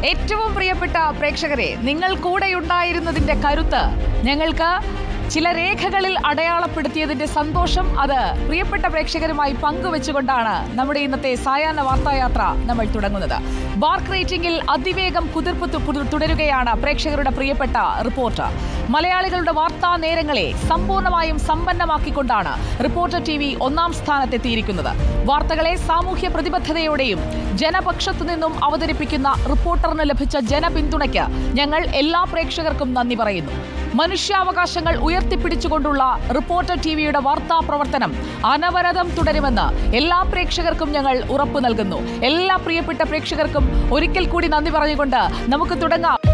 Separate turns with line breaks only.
ഏറ്റവും പ്രിയപ്പെട്ട പ്രേക്ഷകരെ നിങ്ങൾ കൂടെയുണ്ടായിരുന്നതിന്റെ കരുത്ത് ഞങ്ങൾക്ക് ചില രേഖകളിൽ അടയാളപ്പെടുത്തിയതിന്റെ സന്തോഷം അത് പ്രിയപ്പെട്ട പ്രേക്ഷകരുമായി പങ്കുവെച്ചുകൊണ്ടാണ് നമ്മുടെ ഇന്നത്തെ സായാഹ്ന വാർത്തായാത്ര നമ്മൾ തുടങ്ങുന്നത് ബാർക്ക് റേറ്റിംഗിൽ അതിവേഗം കുതിർപ്പ് തു- പുതു- തുടരുകയാണ് പ്രേക്ഷകരുടെ പ്രിയപ്പെട്ട റിപ്പോർട്ടർ മലയാളികളുടെ വാർത്താ നേരങ്ങളെ സമ്പൂർണ്ണമായും സമ്പന്നമാക്കിക്കൊണ്ടാണ് റിപ്പോർട്ടർ ടി വി ഒന്നാം സ്ഥാനത്തെത്തിയിരിക്കുന്നത് വാർത്തകളെ സാമൂഹ്യ പ്രതിബദ്ധതയോടെയും ജനപക്ഷത്തു നിന്നും അവതരിപ്പിക്കുന്ന റിപ്പോർട്ടറിന് ലഭിച്ച ജനപിന്തുണയ്ക്ക് ഞങ്ങൾ എല്ലാ പ്രേക്ഷകർക്കും നന്ദി പറയുന്നു മനുഷ്യാവകാശങ്ങൾ ഉയർത്തിപ്പിടിച്ചുകൊണ്ടുള്ള റിപ്പോർട്ടർ ടി വിയുടെ വാർത്താ പ്രവർത്തനം അനവരതം തുടരുമെന്ന് എല്ലാ പ്രേക്ഷകർക്കും ഞങ്ങൾ ഉറപ്പു നൽകുന്നു എല്ലാ പ്രിയപ്പെട്ട പ്രേക്ഷകർക്കും ഒരിക്കൽ കൂടി നന്ദി പറഞ്ഞുകൊണ്ട് നമുക്ക് തുടങ്ങാം